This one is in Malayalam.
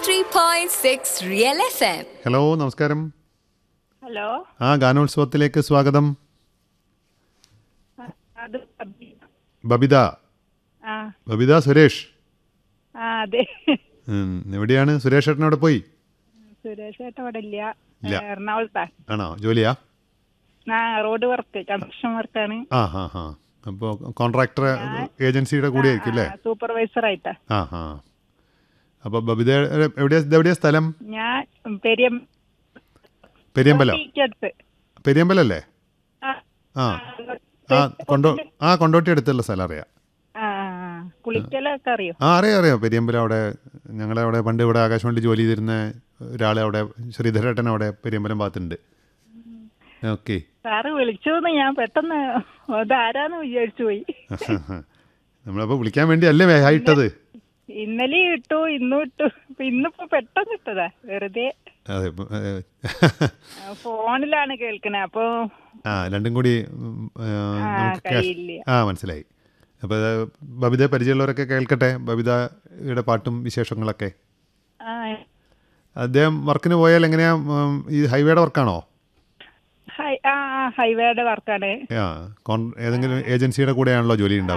93.6 Real FM. ഹലോ നമസ്കാരം ഹലോ ആ ഗാനോത്സവത്തിലേക്ക് സ്വാഗതം അത് അബി- ബബിത ആ ബബിത സുരേഷ് ആ അതെ ഉം, എവിടെയാണ് സുരേഷ് ഏട്ടൻ അവിടെ പോയി സുരേഷ് ഏട്ടൻ ഇവിടെ ഇല്ല ഇല്ല. എറണാകുളത്താ ആണോ ജോലിയാ ആ റോഡ് വർക്ക് കൺസ്ട്രക്ഷൻ വർക്കാണ് ആ ഹാ ഹാ അപ്പോൾ കോൺട്രാക്ടർ ഏജൻസിയുടെ കൂടെ ആയിരിക്കും അല്ലേ സൂപ്പർവൈസർ ആയിട്ടാ ആ ഹാ അപ്പോൾ ബബിത എവിടെയാ ഇതെവിടെയാ സ്ഥലം ഞാൻ പെരിയ പെരിയമ്പലോ അടുത്ത് പെരിയമ്പലല്ലേ ആ ആ ആ കൊണ്ടോ ആ കൊണ്ടോട്ടി അടുത്തുള്ള സ്ഥലം അറിയാം ആ ആ, പുളിക്കലൊക്കെ അറിയോ ആ അറിയാം അറിയാം പെരിയമ്പലം അവിടെ ഞങ്ങളെ അവിടെ പണ്ട് ഇവിടെ ആകാശവാണി ജോലി ചെയ്തിരുന്ന ഒരാൾ അവിടെ ശ്രീധരേട്ടൻ അവിടെ പെരിയമ്പലം ഭാഗത്തുണ്ട് ഓക്കെ സാറ് വിളിച്ചു ഞാൻ പെട്ടെന്ന് അതാരാന്ന് വിചാരിച്ചു പോയി നമ്മളപ്പോൾ വിളിക്കാൻ വേണ്ടി അല്ലേ വേ- ഇട്ടത് ഇന്നലെ ഇട്ടു ഇന്നും ഇട്ടു ഇപ്പൊ ഇന്നിപ്പോ പെട്ടെന്ന് ഇട്ടതാ വെറുതെ അതെ ഇപ്പൊ, ഏ, ആ, ഫോണിലാണ് കേൾക്കണേ അപ്പൊ ആ രണ്ടും കൂടി ഉം, ഏ, ആ, നമുക്ക് ക്യാഷ് കഴിയില്ല. ആ മനസ്സിലായി അപ്പോൾ ബബിതയെ പരിചയമുള്ളവരൊക്കെ കേൾക്കട്ടെ ബബിതയുടെ പാട്ടും വിശേഷങ്ങളൊക്കെ ആ അദ്ദേഹം വർക്കിന് പോയാൽ എങ്ങനെയാ ഉം, ഈ ഹൈവേയുടെ വർക്കാണോ ഹൈ ആ ആ, ഹൈവേയുടെ വർക്കാണ് ആ കോൺ ഏതെങ്കിലും ഏജൻസിയുടെ കൂടെയാണല്ലോ ജോലി ഉണ്ടാവുക